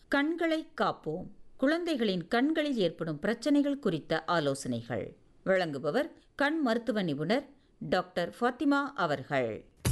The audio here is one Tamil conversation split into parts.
கண்களை காப்போம் குழந்தைகளின் கண்களில் ஏற்படும் பிரச்சனைகள் குறித்த ஆலோசனைகள் வழங்குபவர் கண் மருத்துவ நிபுணர் டாக்டர் ஃபாத்திமா அவர்கள்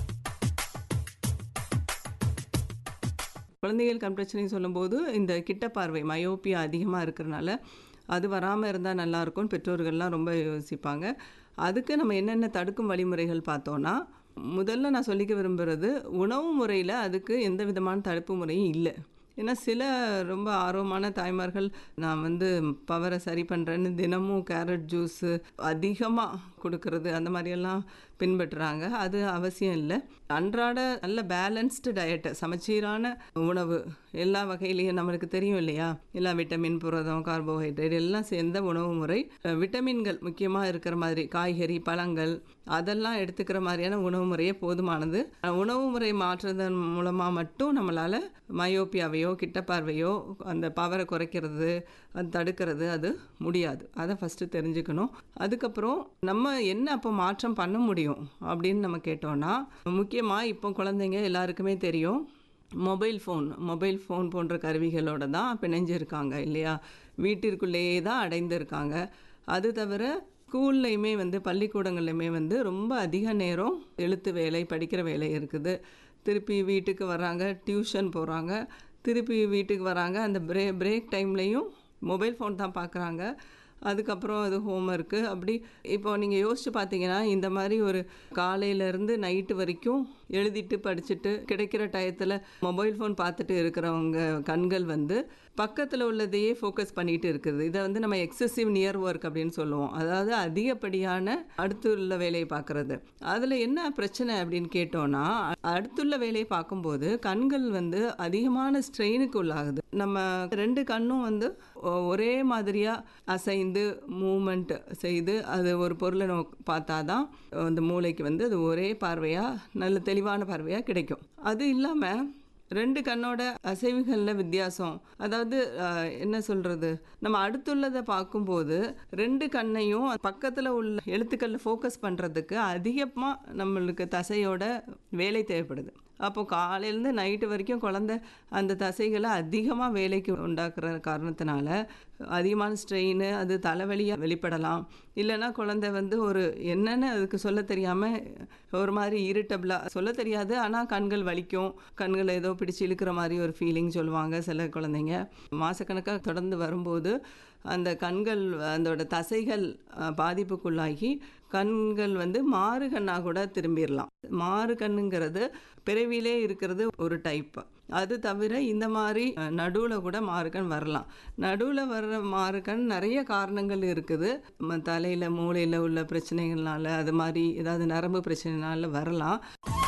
குழந்தைகள் கண் பிரச்சனை சொல்லும்போது இந்த கிட்ட பார்வை மயோப்பியா அதிகமாக இருக்கிறனால அது வராமல் இருந்தால் நல்லாயிருக்கும்னு பெற்றோர்கள்லாம் ரொம்ப யோசிப்பாங்க அதுக்கு நம்ம என்னென்ன தடுக்கும் வழிமுறைகள் பார்த்தோன்னா முதல்ல நான் சொல்லிக்க விரும்புகிறது உணவு முறையில் அதுக்கு எந்த விதமான தடுப்பு முறையும் இல்லை ஏன்னா சில ரொம்ப ஆர்வமான தாய்மார்கள் நான் வந்து பவரை சரி பண்ணுறேன்னு தினமும் கேரட் ஜூஸு அதிகமாக கொடுக்கறது அந்த மாதிரியெல்லாம் பின்பற்றுறாங்க அது அவசியம் இல்லை அன்றாட நல்ல பேலன்ஸ்டு டயட்டு சமச்சீரான உணவு எல்லா வகையிலையும் நம்மளுக்கு தெரியும் இல்லையா எல்லா விட்டமின் புரதம் கார்போஹைட்ரேட் எல்லாம் சேர்ந்த உணவு முறை விட்டமின்கள் முக்கியமாக இருக்கிற மாதிரி காய்கறி பழங்கள் அதெல்லாம் எடுத்துக்கிற மாதிரியான உணவு முறையே போதுமானது உணவு முறை மாற்றுறதன் மூலமாக மட்டும் நம்மளால் மயோப்பியாவையோ கிட்ட பார்வையோ அந்த பவரை குறைக்கிறது அது தடுக்கிறது அது முடியாது அதை ஃபஸ்ட்டு தெரிஞ்சுக்கணும் அதுக்கப்புறம் நம்ம என்ன அப்போ மாற்றம் பண்ண முடியும் அப்படின்னு நம்ம கேட்டோம்னா முக்கியமாக இப்போ குழந்தைங்க எல்லாருக்குமே தெரியும் மொபைல் ஃபோன் மொபைல் ஃபோன் போன்ற கருவிகளோட தான் பிணைஞ்சிருக்காங்க இல்லையா வீட்டிற்குள்ளேயே தான் அடைந்திருக்காங்க அது தவிர ஸ்கூல்லையுமே வந்து பள்ளிக்கூடங்கள்லையுமே வந்து ரொம்ப அதிக நேரம் எழுத்து வேலை படிக்கிற வேலை இருக்குது திருப்பி வீட்டுக்கு வராங்க டியூஷன் போகிறாங்க திருப்பி வீட்டுக்கு வராங்க அந்த பிரே பிரேக் டைம்லேயும் மொபைல் ஃபோன் தான் பார்க்குறாங்க அதுக்கப்புறம் அது ஹோம் ஒர்க்கு அப்படி இப்போ நீங்கள் யோசிச்சு பார்த்தீங்கன்னா இந்த மாதிரி ஒரு காலையிலேருந்து நைட்டு வரைக்கும் எழுதிட்டு படிச்சுட்டு கிடைக்கிற டயத்தில் மொபைல் ஃபோன் பார்த்துட்டு இருக்கிறவங்க கண்கள் வந்து பக்கத்தில் உள்ளதையே ஃபோக்கஸ் பண்ணிட்டு இருக்குது இதை வந்து நம்ம எக்ஸசிவ் நியர் ஒர்க் அப்படின்னு சொல்லுவோம் அதாவது அதிகப்படியான அடுத்துள்ள வேலையை பார்க்குறது அதில் என்ன பிரச்சனை அப்படின்னு கேட்டோன்னா அடுத்துள்ள வேலையை பார்க்கும்போது கண்கள் வந்து அதிகமான ஸ்ட்ரெயினுக்கு உள்ளாகுது நம்ம ரெண்டு கண்ணும் வந்து ஒரே மாதிரியாக அசைந்து மூமெண்ட் செய்து அது ஒரு பொருளை நோ பார்த்தா தான் அந்த மூளைக்கு வந்து அது ஒரே பார்வையாக நல்ல தெளிவான பார்வையாக கிடைக்கும் அது இல்லாமல் ரெண்டு கண்ணோட அசைவுகளில் வித்தியாசம் அதாவது என்ன சொல்கிறது நம்ம அடுத்துள்ளதை பார்க்கும்போது ரெண்டு கண்ணையும் பக்கத்தில் உள்ள எழுத்துக்களில் ஃபோக்கஸ் பண்ணுறதுக்கு அதிகமாக நம்மளுக்கு தசையோட வேலை தேவைப்படுது அப்போது காலையிலேருந்து நைட்டு வரைக்கும் குழந்த அந்த தசைகளை அதிகமாக வேலைக்கு உண்டாக்குற காரணத்தினால அதிகமான ஸ்ட்ரெயின் அது தலைவலியாக வெளிப்படலாம் இல்லைன்னா குழந்தை வந்து ஒரு என்னென்னு அதுக்கு சொல்ல தெரியாமல் ஒரு மாதிரி இரிட்டபிளாக சொல்ல தெரியாது ஆனால் கண்கள் வலிக்கும் கண்கள் ஏதோ பிடிச்சி இழுக்கிற மாதிரி ஒரு ஃபீலிங் சொல்லுவாங்க சில குழந்தைங்க மாதக்கணக்காக தொடர்ந்து வரும்போது அந்த கண்கள் அதோட தசைகள் பாதிப்புக்குள்ளாகி கண்கள் வந்து மாறு கண்ணாக கூட திரும்பிடலாம் மாறு கண்ணுங்கிறது பிறவிலே இருக்கிறது ஒரு டைப் அது தவிர இந்த மாதிரி நடுவில் கூட மாறுக்கண் வரலாம் நடுவில் வர்ற மாறுக்கண் நிறைய காரணங்கள் இருக்குது தலையில் மூளையில் உள்ள பிரச்சனைகள்னால அது மாதிரி ஏதாவது நரம்பு பிரச்சனைனால வரலாம்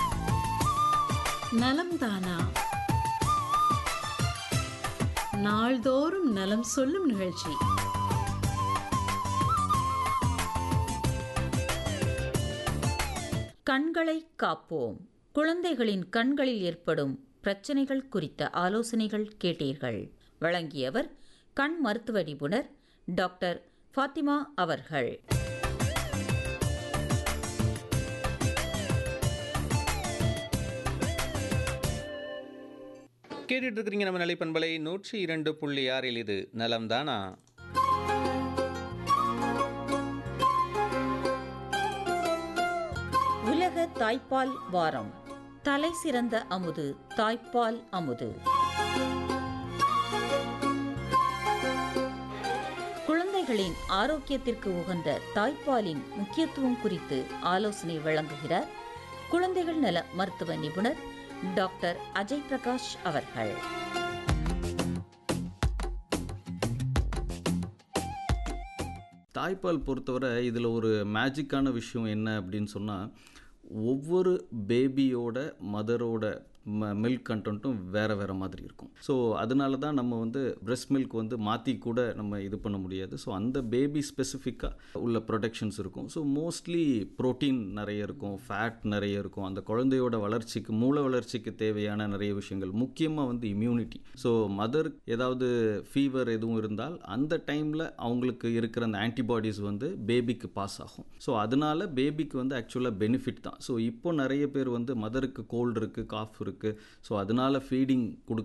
நலம் தானா நாள்தோறும் நலம் சொல்லும் நிகழ்ச்சி கண்களை காப்போம் குழந்தைகளின் கண்களில் ஏற்படும் பிரச்சனைகள் குறித்த ஆலோசனைகள் கேட்டீர்கள் வழங்கியவர் கண் மருத்துவ நிபுணர் டாக்டர் ஃபாத்திமா அவர்கள் கேட்டுட்டு இருக்கிறீங்க நம்ம நிலைப்பண்பலை நூற்றி இரண்டு புள்ளி ஆறில் இது நலம் தானா உலக தாய்ப்பால் வாரம் தலை சிறந்த அமுது தாய்ப்பால் அமுது குழந்தைகளின் ஆரோக்கியத்திற்கு உகந்த தாய்ப்பாலின் முக்கியத்துவம் குறித்து ஆலோசனை வழங்குகிறார் குழந்தைகள் நல மருத்துவ நிபுணர் டாக்டர் அஜய் பிரகாஷ் அவர்கள் தாய்ப்பால் பொறுத்தவரை இதில் ஒரு மேஜிக்கான விஷயம் என்ன அப்படின்னு சொன்னால் ஒவ்வொரு பேபியோட மதரோட மில்க் கண்டென்ட்டும் வேறு வேறு மாதிரி இருக்கும் ஸோ அதனால தான் நம்ம வந்து பிரெஸ்ட் மில்க் வந்து மாற்றி கூட நம்ம இது பண்ண முடியாது ஸோ அந்த பேபி ஸ்பெசிஃபிக்காக உள்ள ப்ரொடெக்ஷன்ஸ் இருக்கும் ஸோ மோஸ்ட்லி ப்ரோட்டீன் நிறைய இருக்கும் ஃபேட் நிறைய இருக்கும் அந்த குழந்தையோட வளர்ச்சிக்கு மூளை வளர்ச்சிக்கு தேவையான நிறைய விஷயங்கள் முக்கியமாக வந்து இம்யூனிட்டி ஸோ மதர் ஏதாவது ஃபீவர் எதுவும் இருந்தால் அந்த டைமில் அவங்களுக்கு இருக்கிற அந்த ஆன்டிபாடிஸ் வந்து பேபிக்கு பாஸ் ஆகும் ஸோ அதனால பேபிக்கு வந்து ஆக்சுவலாக பெனிஃபிட் தான் ஸோ இப்போ நிறைய பேர் வந்து மதருக்கு கோல்டு இருக்குது காஃப் இருக்குது ஸோ அதனால ஃபீடிங் கொடுக்க